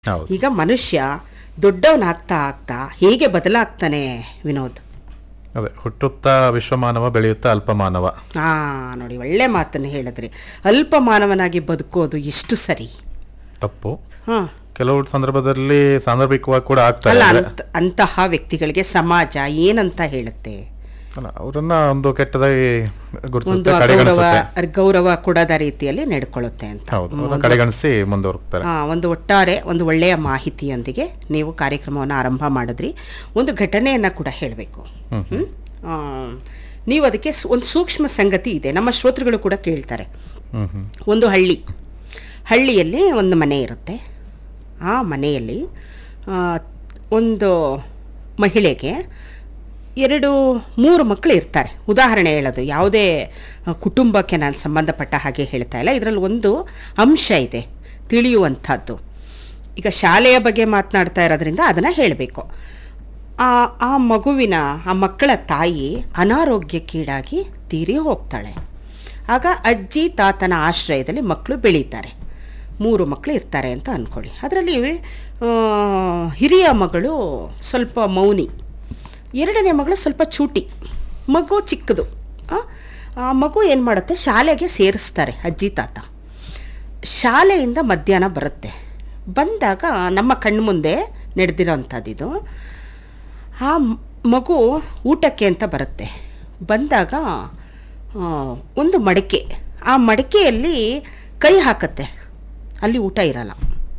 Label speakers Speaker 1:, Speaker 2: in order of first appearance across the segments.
Speaker 1: ಹೌದು
Speaker 2: ಈಗ ಮನುಷ್ಯ ದೊಡ್ಡವನಾಗ್ತಾ ಆಗ್ತಾ ಹೇಗೆ ಬದಲಾಗ್ತಾನೆ ವಿನೋದ್
Speaker 1: ಅದೇ ಹುಟ್ಟುತ್ತಾ ವಿಶ್ವಮಾನವ ಬೆಳೆಯುತ್ತಾ ಅಲ್ಪಮಾನವ
Speaker 2: ಆ ನೋಡಿ ಒಳ್ಳೆ ಮಾತನ್ನು ಹೇಳಿದ್ರಿ ಅಲ್ಪ ಮಾನವನಾಗಿ ಬದುಕೋದು ಎಷ್ಟು ಸರಿ
Speaker 1: ತಪ್ಪು
Speaker 2: ಹಾ
Speaker 1: ಕೆಲವು ಸಂದರ್ಭದಲ್ಲಿ ಸಾಂದರ್ಭಿಕವಾಗಿ ಕೂಡ ಆಗ್ತಾರೆ
Speaker 2: ಅಲ್ಲ ಅಂತ ಅಂತಹ ವ್ಯಕ್ತಿಗಳಿಗೆ ಸಮಾಜ ಏನಂತ ಹೇಳುತ್ತೆ
Speaker 1: ಅಲ್ಲ, ಅವರನ್ನ ಒಂದು ಕೆಟ್ಟದಾಗಿ
Speaker 2: ಒಂದು
Speaker 1: ಗುರುತಿಸುತ್ತೆ
Speaker 2: ಅಗೌರವ
Speaker 1: ಕಡೆಗಣಿಸುತ್ತೆ
Speaker 2: ಗೌರವ ಕೊಡದ ರೀತಿಯಲ್ಲಿ ನಡ್ಕೊಳ್ಳುತ್ತೆ ಅಂತ
Speaker 1: ಹೌದು ಅವ್ರನ್ನ ಕಡೆಗಣಿಸಿ ಮುಂದುವರ್ತಾರೆ
Speaker 2: ಆ, ಒಂದು ಒಟ್ಟಾರೆ ಒಂದು ಒಳ್ಳೆಯ ಮಾಹಿತಿಯೊಂದಿಗೆ ನೀವು ಕಾರ್ಯಕ್ರಮವನ್ನು ಆರಂಭ ಮಾಡಿದ್ರಿ ಒಂದು ಘಟನೆಯನ್ನು ಕೂಡ ಹೇಳಬೇಕು ನೀವು ಅದಕ್ಕೆ ಸು- ಒಂದು ಸೂಕ್ಷ್ಮ ಸಂಗತಿ ಇದೆ ನಮ್ಮ ಶ್ರೋತೃಗಳು ಕೂಡ ಕೇಳ್ತಾರೆ
Speaker 1: ಹ್ಮ್ ಹ್ಮ್
Speaker 2: ಒಂದು ಹಳ್ಳಿ ಹಳ್ಳಿಯಲ್ಲಿ ಒಂದು ಮನೆ ಇರುತ್ತೆ ಆ ಮನೆಯಲ್ಲಿ ಆ, ಒಂದು ಮಹಿಳೆಗೆ ಎರಡು ಮೂರು ಮಕ್ಕಳು ಇರ್ತಾರೆ ಉದಾಹರಣೆ ಹೇಳೋದು ಯಾವುದೇ ಆ, ಕುಟುಂಬಕ್ಕೆ ನಾನು ಸಂಬಂಧಪಟ್ಟ ಹಾಗೆ ಹೇಳ್ತಾ ಇಲ್ಲ ಇದರಲ್ಲಿ ಒಂದು ಅಂಶ ಇದೆ ತಿಳಿಯುವಂಥದ್ದು ಈಗ ಶಾಲೆಯ ಬಗ್ಗೆ ಮಾತನಾಡ್ತಾ ಇರೋದ್ರಿಂದ ಅದನ್ನು ಹೇಳಬೇಕು ಆ ಆ ಮಗುವಿನ ಆ ಮಕ್ಕಳ ತಾಯಿ ಅನಾರೋಗ್ಯಕ್ಕೀಡಾಗಿ ತೀರಿ ಹೋಗ್ತಾಳೆ ಆಗ ಅಜ್ಜಿ ತಾತನ ಆಶ್ರಯದಲ್ಲಿ ಮಕ್ಕಳು ಬೆಳೀತಾರೆ ಮೂರು ಮಕ್ಕಳು ಇರ್ತಾರೆ ಅಂತ ಅಂದ್ಕೊಳ್ಳಿ ಅದರಲ್ಲಿ ಆ, ಹಿರಿಯ ಮಗಳು ಸ್ವಲ್ಪ ಮೌನಿ ಎರಡನೇ ಮಗಳು ಸ್ವಲ್ಪ ಚೂಟಿ ಮಗು ಚಿಕ್ಕದು ಆ, ಆ ಮಗು ಏನು ಮಾಡುತ್ತೆ ಶಾಲೆಗೆ ಸೇರಿಸ್ತಾರೆ ಅಜ್ಜಿ ತಾತ ಶಾಲೆಯಿಂದ ಮಧ್ಯಾಹ್ನ ಬರುತ್ತೆ ಬಂದಾಗ ನಮ್ಮ ಕಣ್ಮುಂದೆ ನಡೆದಿರೋಂಥದ್ದಿದು ಆ ಮ್- ಮಗು ಊಟಕ್ಕೆ ಅಂತ ಬರುತ್ತೆ ಬಂದಾಗ ಆ, ಒಂದು ಮಡಿಕೆ ಆ ಮಡಿಕೆಯಲ್ಲಿ ಕೈ ಹಾಕತ್ತೆ ಅಲ್ಲಿ ಊಟ ಇರಲ್ಲ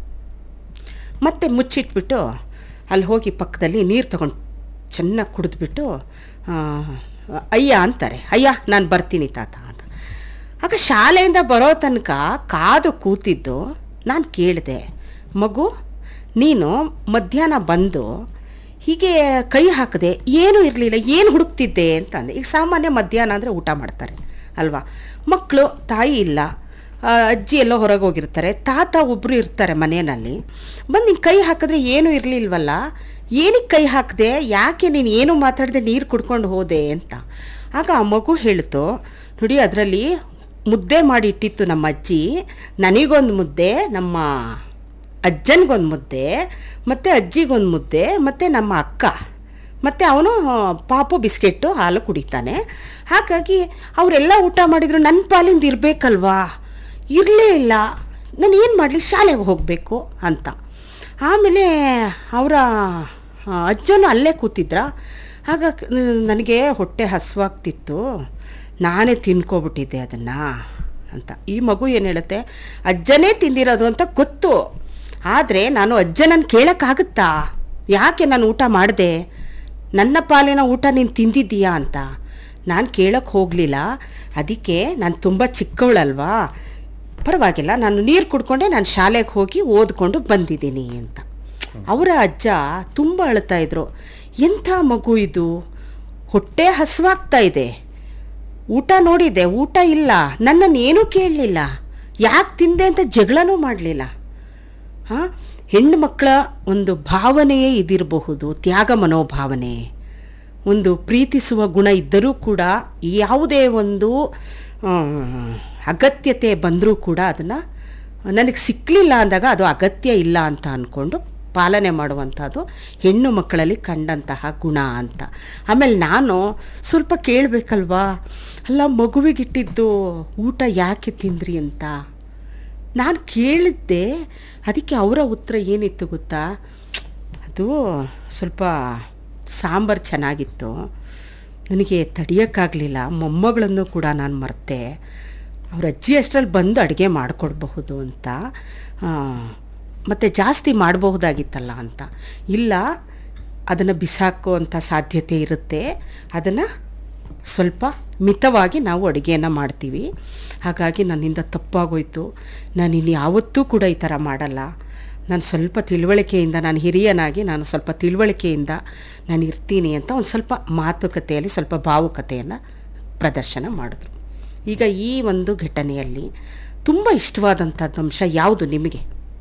Speaker 2: ಮತ್ತೆ ಮುಚ್ಚಿಟ್ಬಿಟ್ಟು ಅಲ್ಲಿ ಹೋಗಿ ಪಕ್ಕದಲ್ಲಿ ನೀರು ತಗೊಂಡು ಚೆನ್ನಾಗಿ ಕುಡಿದ್ಬಿಟ್ಟು ಆ, ಅಯ್ಯ ಅಂತಾರೆ ಅಯ್ಯ ನಾನು ಬರ್ತೀನಿ ತಾತ ಅಂತ ಆಗ ಶಾಲೆಯಿಂದ ಬರೋ ತನಕ ಕಾದು ಕೂತಿದ್ದು ನಾನು ಕೇಳಿದೆ ಮಗು ನೀನು ಮಧ್ಯಾಹ್ನ ಬಂದು ಹೀಗೆ ಕೈ ಹಾಕದೆ ಏನೂ ಇರಲಿಲ್ಲ ಏನು ಹುಡುಕ್ತಿದ್ದೆ ಅಂತ ಅಂದೆ ಈಗ ಸಾಮಾನ್ಯ ಮಧ್ಯಾಹ್ನ ಅಂದರೆ ಊಟ ಮಾಡ್ತಾರೆ ಅಲ್ವಾ ಮಕ್ಕಳು ತಾಯಿ ಇಲ್ಲ ಆ, ಅಜ್ಜಿ ಎಲ್ಲೋ ಹೊರಗೆ ಹೋಗಿರ್ತಾರೆ ತಾತ ಒಬ್ಬರು ಇರ್ತಾರೆ ಮನೆಯಲ್ಲಿ ಬಂದು ನಿಂಗೆ ಕೈ ಹಾಕಿದ್ರೆ ಏನೂ ಇರಲಿಲ್ವಲ್ಲ ಏನಕ್ಕೆ ಕೈ ಹಾಕಿದೆ ಯಾಕೆ ನೀನು ಏನು ಮಾತಾಡದೆ ನೀರು ಕುಡ್ಕೊಂಡು ಹೋದೆ ಅಂತ ಆಗ ಆ ಮಗು ಹೇಳ್ತು ನೋಡಿ ಅದರಲ್ಲಿ ಮುದ್ದೆ ಮಾಡಿ ಇಟ್ಟಿತ್ತು ನಮ್ಮ ಅಜ್ಜಿ ನನಗೊಂದು ಮುದ್ದೆ ನಮ್ಮ ಅಜ್ಜನಿಗೊಂದು ಮುದ್ದೆ ಮತ್ತು ಅಜ್ಜಿಗೊಂದು ಮುದ್ದೆ ಮತ್ತು ನಮ್ಮ ಅಕ್ಕ ಮತ್ತು ಅವನು ಪಾಪು ಬಿಸ್ಕೆಟ್ಟು ಹಾಲು ಕುಡಿತಾನೆ ಹಾಗಾಗಿ ಅವರೆಲ್ಲ ಊಟ ಮಾಡಿದ್ರು ನನ್ನ ಪಾಲಿಂದ ಇರಬೇಕಲ್ವಾ ಇರಲೇ ಇಲ್ಲ ನಾನು ಏನು ಮಾಡಲಿ ಶಾಲೆಗೆ ಹೋಗಬೇಕು ಅಂತ ಆಮೇಲೆ ಅವರ ಅಜ್ಜನೂ ಅಲ್ಲೇ ಕೂತಿದ್ರ ಆಗ ಕ- ನನಗೆ ಹೊಟ್ಟೆ ಹಸುವಾಗ್ತಿತ್ತು ನಾನೇ ತಿನ್ಕೊಬಿಟ್ಟಿದ್ದೆ ಅದನ್ನು ಅಂತ ಈ ಮಗು ಏನು ಹೇಳುತ್ತೆ ಅಜ್ಜನೇ ತಿಂದಿರೋದು ಅಂತ ಗೊತ್ತು ಆದರೆ ನಾನು ಅಜ್ಜನನ್ನು ಕೇಳೋಕ್ಕಾಗುತ್ತಾ ಯಾಕೆ ನಾನು ಊಟ ಮಾಡಿದೆ ನನ್ನ ಪಾಲಿನ ಊಟ ನೀನು ತಿಂದಿದ್ದೀಯಾ ಅಂತ ನಾನು ಕೇಳೋಕ್ಕೆ ಹೋಗಲಿಲ್ಲ ಅದಕ್ಕೆ ನಾನು ತುಂಬ ಚಿಕ್ಕವಳಲ್ವಾ ಪರವಾಗಿಲ್ಲ ನಾನು ನೀರು ಕುಡ್ಕೊಂಡೆ ನಾನು ಶಾಲೆಗೆ ಹೋಗಿ ಓದ್ಕೊಂಡು ಬಂದಿದ್ದೀನಿ ಅಂತ ಅವರ ಅಜ್ಜ ತುಂಬ ಅಳ್ತಾ ಇದ್ರು ಎಂಥ ಮಗು ಇದು ಹೊಟ್ಟೆ ಹಸುವಾಗ್ತಾ ಇದೆ ಊಟ ನೋಡಿದೆ ಊಟ ಇಲ್ಲ ನನ್ನನ್ನು ಏನೂ ಕೇಳಲಿಲ್ಲ ಯಾಕೆ ತಿಂದೆ ಅಂತ ಜಗಳನೂ ಮಾಡಲಿಲ್ಲ ಹಾಂ ಹೆಣ್ಣು ಮಕ್ಕಳ ಒಂದು ಭಾವನೆಯೇ ಇದಿರಬಹುದು ತ್ಯಾಗ ಮನೋಭಾವನೆ ಒಂದು ಪ್ರೀತಿಸುವ ಗುಣ ಇದ್ದರೂ ಕೂಡ ಯಾವುದೇ ಒಂದು ಆಮ್, ಅಗತ್ಯತೆ ಬಂದರೂ ಕೂಡ ಅದನ್ನು ನನಗೆ ಸಿಕ್ಕಲಿಲ್ಲ ಅಂದಾಗ ಅದು ಅಗತ್ಯ ಇಲ್ಲ ಅಂತ ಅಂದ್ಕೊಂಡು ಪಾಲನೆ ಮಾಡುವಂಥದ್ದು ಹೆಣ್ಣು ಮಕ್ಕಳಲ್ಲಿ ಕಂಡಂತಹ ಗುಣ ಅಂತ ಆಮೇಲೆ ನಾನು ಸ್ವಲ್ಪ ಕೇಳಬೇಕಲ್ವಾ ಅಲ್ಲ ಮಗುವಿಗಿಟ್ಟಿದ್ದು ಊಟ ಯಾಕೆ ತಿಂದ್ರಿ ಅಂತ ನಾನು ಕೇಳಿದ್ದೆ ಅದಕ್ಕೆ ಅವರ ಉತ್ತರ ಏನಿತ್ತು ಗೊತ್ತಾ ಅದು ಸ್ವಲ್ಪ ಸಾಂಬಾರು ಚೆನ್ನಾಗಿತ್ತು ನನಗೆ ತಡಿಯೋಕ್ಕಾಗಲಿಲ್ಲ ಮೊಮ್ಮಗಳನ್ನು ಕೂಡ ನಾನು ಮರ್ತೆ ಅವ್ರ ಅಜ್ಜಿ ಅಷ್ಟರಲ್ಲಿ ಬಂದು ಅಡುಗೆ ಮಾಡಿಕೊಡ್ಬಹುದು ಅಂತ ಮತ್ತು ಜಾಸ್ತಿ ಮಾಡಬಹುದಾಗಿತ್ತಲ್ಲ ಅಂತ ಇಲ್ಲ ಅದನ್ನು ಬಿಸಾಕುವಂಥ ಸಾಧ್ಯತೆ ಇರುತ್ತೆ ಅದನ್ನು ಸ್ವಲ್ಪ ಮಿತವಾಗಿ ನಾವು ಅಡುಗೆಯನ್ನು ಮಾಡ್ತೀವಿ ಹಾಗಾಗಿ ನನ್ನಿಂದ ತಪ್ಪಾಗೋಯ್ತು ನಾನು ಇನ್ನು ಯಾವತ್ತೂ ಕೂಡ ಈ ಥರ ಮಾಡಲ್ಲ ನಾನು ಸ್ವಲ್ಪ ತಿಳುವಳಿಕೆಯಿಂದ ನಾನು ಹಿರಿಯನಾಗಿ ನಾನು ಸ್ವಲ್ಪ ತಿಳುವಳಿಕೆಯಿಂದ ನಾನು ಇರ್ತೀನಿ ಅಂತ ಒಂದು ಸ್ವಲ್ಪ ಮಾತುಕತೆಯಲ್ಲಿ ಸ್ವಲ್ಪ ಭಾವುಕತೆಯನ್ನು ಪ್ರದರ್ಶನ ಮಾಡಿದ್ರು ಈಗ ಈ ಒಂದು ಘಟನೆಯಲ್ಲಿ ತುಂಬ ಇಷ್ಟವಾದಂಥದ್ದು ಅಂಶ ಯಾವುದು ನಿಮಗೆ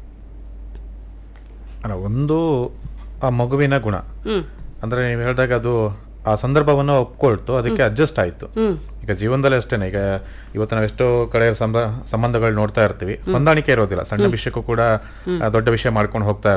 Speaker 1: ಅಲ್ಲ ಒಂದು ಆ ಮಗುವಿನ ಗುಣ
Speaker 2: ಹ್ಞೂ
Speaker 1: ಅಂದ್ರೆ ನೀವು ಹೇಳಿದಾಗ ಅದು ಆ ಸಂದರ್ಭವನ್ನು ಒಪ್ಕೊಳ್ತು ಅದಕ್ಕೆ ಅಡ್ಜಸ್ಟ್ ಆಯ್ತು
Speaker 2: ಹ್ಞೂ
Speaker 1: ಈಗ ಜೀವನದಲ್ಲಿ ಅಷ್ಟೇನೆ ಈಗ ಇವತ್ತು ನಾವು ಎಷ್ಟೋ ಕಡೆ ಸಂಬ ಸಂಬಂಧಗಳು ನೋಡ್ತಾ ಇರ್ತೀವಿ ಹೊಂದಾಣಿಕೆ ಇರೋದಿಲ್ಲ ಸಣ್ಣ ವಿಷಯಕ್ಕೂ ಕೂಡ ಆ, ದೊಡ್ಡ ವಿಷಯ ಮಾಡ್ಕೊಂಡು ಹೋಗ್ತಾ